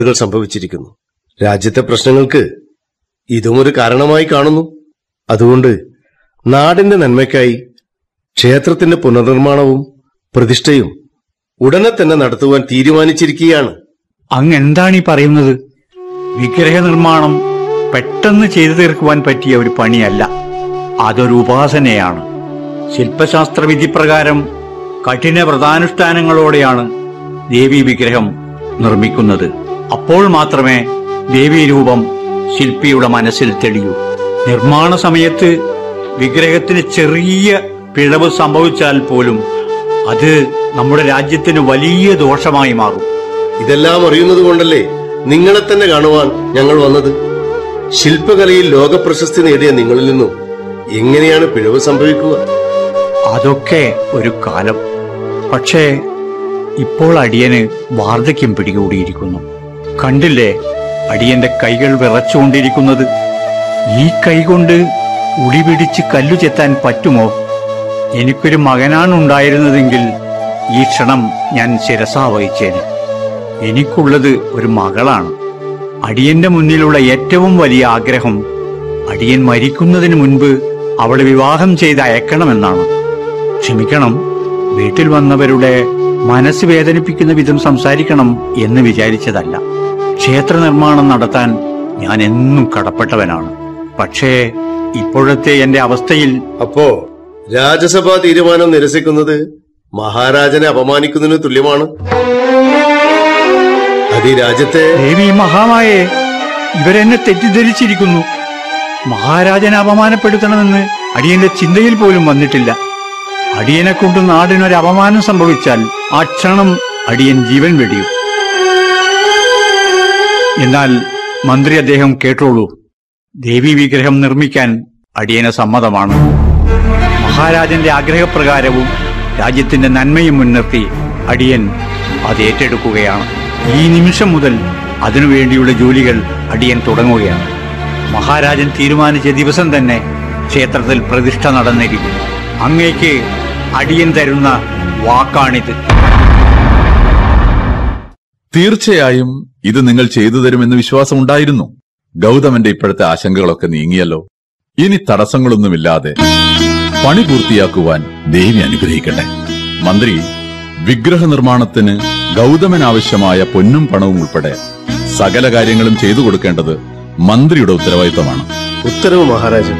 കൾ സംഭവിച്ചിരിക്കുന്നു രാജ്യത്തെ പ്രശ്നങ്ങൾക്ക് ഇതും ഒരു കാരണമായി കാണുന്നു അതുകൊണ്ട് നാടിന്റെ നന്മയ്ക്കായി ക്ഷേത്രത്തിന്റെ പുനർനിർമ്മാണവും പ്രതിഷ്ഠയും ഉടനെ തന്നെ നടത്തുവാൻ തീരുമാനിച്ചിരിക്കുകയാണ് അങ്ങ് എന്താണ് ഈ പറയുന്നത് വിഗ്രഹ നിർമ്മാണം പെട്ടെന്ന് ചെയ്തു തീർക്കുവാൻ പറ്റിയ ഒരു പണിയല്ല അതൊരു ഉപാസനയാണ് ശില്പശാസ്ത്ര വിധി പ്രകാരം കഠിന വ്രതാനുഷ്ഠാനങ്ങളോടെയാണ് ദേവി വിഗ്രഹം നിർമ്മിക്കുന്നത് അപ്പോൾ മാത്രമേ ദേവീ രൂപം ശില്പിയുടെ മനസ്സിൽ തെളിയൂ നിർമ്മാണ സമയത്ത് വിഗ്രഹത്തിന് ചെറിയ പിഴവ് സംഭവിച്ചാൽ പോലും അത് നമ്മുടെ രാജ്യത്തിന് വലിയ ദോഷമായി മാറും ഇതെല്ലാം അറിയുന്നത് കൊണ്ടല്ലേ നിങ്ങളെ തന്നെ കാണുവാൻ ഞങ്ങൾ വന്നത് ശില്പകലയിൽ ലോകപ്രശസ്തി നേടിയ നിങ്ങളിൽ നിന്നും എങ്ങനെയാണ് പിഴവ് സംഭവിക്കുക അതൊക്കെ ഒരു കാലം പക്ഷേ ഇപ്പോൾ അടിയന് വാർദ്ധക്യം പിടികൂടിയിരിക്കുന്നു കണ്ടില്ലേ അടിയന്റെ കൈകൾ വിറച്ചുകൊണ്ടിരിക്കുന്നത് ഈ കൈകൊണ്ട് ഉളി പിടിച്ച് കല്ലു ചെത്താൻ പറ്റുമോ എനിക്കൊരു മകനാണുണ്ടായിരുന്നതെങ്കിൽ ഈ ക്ഷണം ഞാൻ ശിരസാ വഹിച്ചേന് എനിക്കുള്ളത് ഒരു മകളാണ് അടിയന്റെ മുന്നിലുള്ള ഏറ്റവും വലിയ ആഗ്രഹം അടിയൻ മരിക്കുന്നതിന് മുൻപ് അവളെ വിവാഹം ചെയ്ത് അയക്കണമെന്നാണ് ക്ഷമിക്കണം വീട്ടിൽ വന്നവരുടെ മനസ്സ് വേദനിപ്പിക്കുന്ന വിധം സംസാരിക്കണം എന്ന് വിചാരിച്ചതല്ല ക്ഷേത്ര നിർമ്മാണം നടത്താൻ ഞാൻ എന്നും കടപ്പെട്ടവനാണ് പക്ഷേ ഇപ്പോഴത്തെ എന്റെ അവസ്ഥയിൽ അപ്പോ രാജ്യസഭാ തീരുമാനം നിരസിക്കുന്നത് മഹാരാജനെ അപമാനിക്കുന്നതിന് തുല്യമാണ് അത് ഈ രാജ്യത്തെ ദേവി മഹാമായെ ഇവരെന്നെ തെറ്റിദ്ധരിച്ചിരിക്കുന്നു മഹാരാജനെ അപമാനപ്പെടുത്തണമെന്ന് അടിയന്റെ ചിന്തയിൽ പോലും വന്നിട്ടില്ല അടിയനെ കൊണ്ട് നാടിനൊരു അപമാനം സംഭവിച്ചാൽ ആ ക്ഷണം അടിയൻ ജീവൻ വെടിയും എന്നാൽ മന്ത്രി അദ്ദേഹം കേട്ടോളൂ ദേവി വിഗ്രഹം നിർമ്മിക്കാൻ അടിയന് സമ്മതമാണ് മഹാരാജന്റെ ആഗ്രഹപ്രകാരവും രാജ്യത്തിന്റെ നന്മയും മുൻനിർത്തി അടിയൻ അത് ഏറ്റെടുക്കുകയാണ് ഈ നിമിഷം മുതൽ അതിനുവേണ്ടിയുള്ള ജോലികൾ അടിയൻ തുടങ്ങുകയാണ് മഹാരാജൻ തീരുമാനിച്ച ദിവസം തന്നെ ക്ഷേത്രത്തിൽ പ്രതിഷ്ഠ നടന്നിരിക്കും അങ്ങേക്ക് അടിയൻ തരുന്ന വാക്കാണിത് തീർച്ചയായും ഇത് നിങ്ങൾ ചെയ്തു തരുമെന്ന് വിശ്വാസമുണ്ടായിരുന്നു ഗൗതമന്റെ ഇപ്പോഴത്തെ ആശങ്കകളൊക്കെ നീങ്ങിയല്ലോ ഇനി തടസ്സങ്ങളൊന്നുമില്ലാതെ പണി പൂർത്തിയാക്കുവാൻ ദേവി അനുഗ്രഹിക്കട്ടെ മന്ത്രി വിഗ്രഹ നിർമ്മാണത്തിന് ഗൗതമൻ ആവശ്യമായ പൊന്നും പണവും ഉൾപ്പെടെ സകല കാര്യങ്ങളും ചെയ്തു കൊടുക്കേണ്ടത് മന്ത്രിയുടെ ഉത്തരവാദിത്തമാണ് ഉത്തരവ് മഹാരാജൻ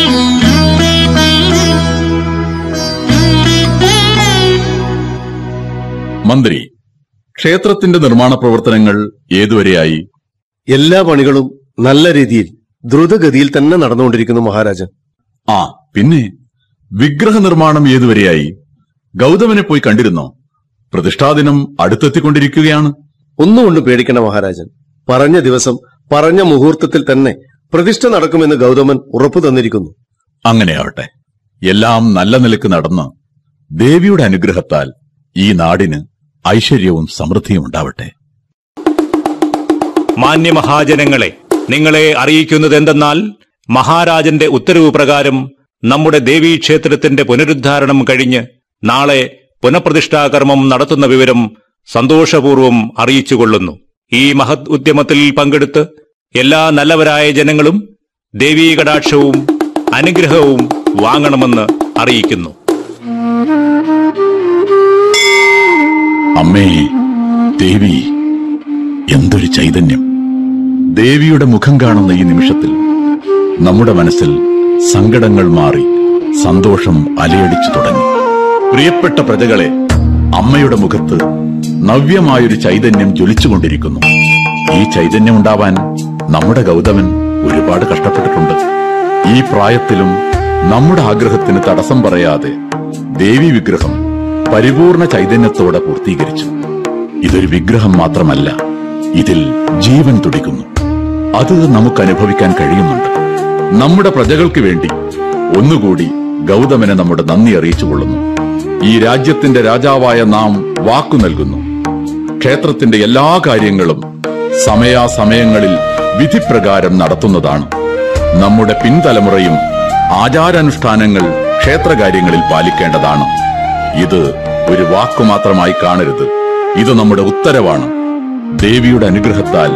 മന്ത്രി ക്ഷേത്രത്തിന്റെ നിർമ്മാണ പ്രവർത്തനങ്ങൾ ഏതുവരെയായി എല്ലാ പണികളും നല്ല രീതിയിൽ ദ്രുതഗതിയിൽ തന്നെ നടന്നുകൊണ്ടിരിക്കുന്നു മഹാരാജൻ ആ പിന്നെ വിഗ്രഹ നിർമ്മാണം ഏതുവരെയായി ഗൗതമനെ പോയി കണ്ടിരുന്നോ പ്രതിഷ്ഠാദിനം അടുത്തെത്തിക്കൊണ്ടിരിക്കുകയാണ് ഒന്നുകൊണ്ട് പേടിക്കണ്ട മഹാരാജൻ പറഞ്ഞ ദിവസം പറഞ്ഞ മുഹൂർത്തത്തിൽ തന്നെ പ്രതിഷ്ഠ നടക്കുമെന്ന് ഗൗതമൻ ഉറപ്പു തന്നിരിക്കുന്നു അങ്ങനെയാവട്ടെ എല്ലാം നല്ല നിലക്ക് നടന്ന് ദേവിയുടെ അനുഗ്രഹത്താൽ ഈ നാടിന് ഐശ്വര്യവും സമൃദ്ധിയും ഉണ്ടാവട്ടെ മാന്യമഹാജനങ്ങളെ നിങ്ങളെ അറിയിക്കുന്നത് എന്തെന്നാൽ മഹാരാജന്റെ ഉത്തരവ് പ്രകാരം നമ്മുടെ ദേവീക്ഷേത്രത്തിന്റെ പുനരുദ്ധാരണം കഴിഞ്ഞ് നാളെ പുനഃപ്രതിഷ്ഠാകർമ്മം നടത്തുന്ന വിവരം സന്തോഷപൂർവ്വം അറിയിച്ചുകൊള്ളുന്നു ഈ മഹത് ഉദ്യമത്തിൽ പങ്കെടുത്ത് എല്ലാ നല്ലവരായ ജനങ്ങളും ദേവീ കടാക്ഷവും അനുഗ്രഹവും വാങ്ങണമെന്ന് അറിയിക്കുന്നു അമ്മേ ദേവി എന്തൊരു ചൈതന്യം ദേവിയുടെ മുഖം കാണുന്ന ഈ നിമിഷത്തിൽ നമ്മുടെ മനസ്സിൽ സങ്കടങ്ങൾ മാറി സന്തോഷം അലയടിച്ചു തുടങ്ങി പ്രിയപ്പെട്ട പ്രജകളെ അമ്മയുടെ മുഖത്ത് നവ്യമായൊരു ചൈതന്യം ജ്വലിച്ചുകൊണ്ടിരിക്കുന്നു ഈ ചൈതന്യം ഉണ്ടാവാൻ നമ്മുടെ ഗൗതമൻ ഒരുപാട് കഷ്ടപ്പെട്ടിട്ടുണ്ട് ഈ പ്രായത്തിലും നമ്മുടെ ആഗ്രഹത്തിന് തടസ്സം പറയാതെ ദേവി വിഗ്രഹം പരിപൂർണ ചൈതന്യത്തോടെ പൂർത്തീകരിച്ചു ഇതൊരു വിഗ്രഹം മാത്രമല്ല ഇതിൽ ജീവൻ തുടിക്കുന്നു അത് നമുക്ക് അനുഭവിക്കാൻ കഴിയുന്നുണ്ട് നമ്മുടെ പ്രജകൾക്ക് വേണ്ടി ഒന്നുകൂടി ഗൗതമനെ നമ്മുടെ നന്ദി അറിയിച്ചുകൊള്ളുന്നു ഈ രാജ്യത്തിന്റെ രാജാവായ നാം വാക്കു നൽകുന്നു ക്ഷേത്രത്തിന്റെ എല്ലാ കാര്യങ്ങളും സമയാസമയങ്ങളിൽ വിധിപ്രകാരം നടത്തുന്നതാണ് നമ്മുടെ പിൻതലമുറയും ആചാരാനുഷ്ഠാനങ്ങൾ ക്ഷേത്രകാര്യങ്ങളിൽ പാലിക്കേണ്ടതാണ് ഇത് ഒരു വാക്കു മാത്രമായി കാണരുത് ഇത് നമ്മുടെ ഉത്തരവാണ് ദേവിയുടെ അനുഗ്രഹത്താൽ